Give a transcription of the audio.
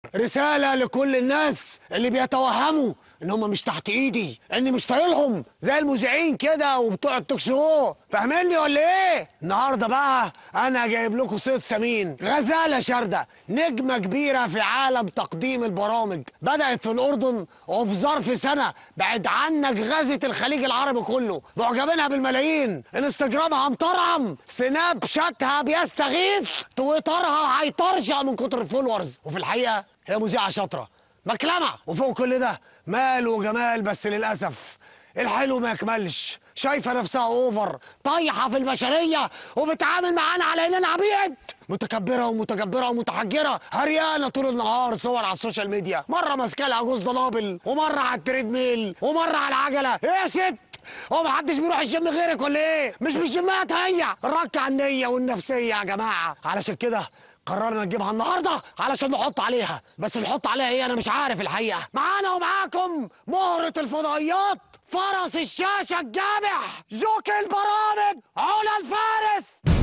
رسالة لكل الناس اللي بيتوهموا ان هم مش تحت ايدي اني مش طايلهم زي المذيعين كده وبتوع التوك شو فاهميني ولا ايه النهارده بقى انا جايب لكم صيد سمين غزاله شارده نجمه كبيره في عالم تقديم البرامج بدات في الاردن وفي ظرف سنه بعد عنك غزت الخليج العربي كله معجبينها بالملايين انستجرامها مطرعم سناب شاتها بيستغيث تويترها هيطرشق من كتر الفولورز وفي الحقيقه هي مذيعه شاطره مكلمه وفوق كل ده مال وجمال بس للاسف الحلو ما يكملش شايفه نفسها اوفر طايحه في البشريه وبتعامل معانا على اننا عبيد متكبره ومتجبره ومتحجره هريانه طول النهار صور على السوشيال ميديا مره ماسكه لها جوز ضنابل ومره على التريد ميل ومره على العجله ايه يا ست هو محدش بيروح الجيم غيرك ولا ايه مش بالجيمات هي الرك على النيه والنفسيه يا جماعه علشان كده قررنا نجيبها النهارده علشان نحط عليها بس نحط عليها ايه انا مش عارف الحقيقه معانا ومعاكم مهرة الفضائيات فرس الشاشة الجامح جوك البرامج علا الفارس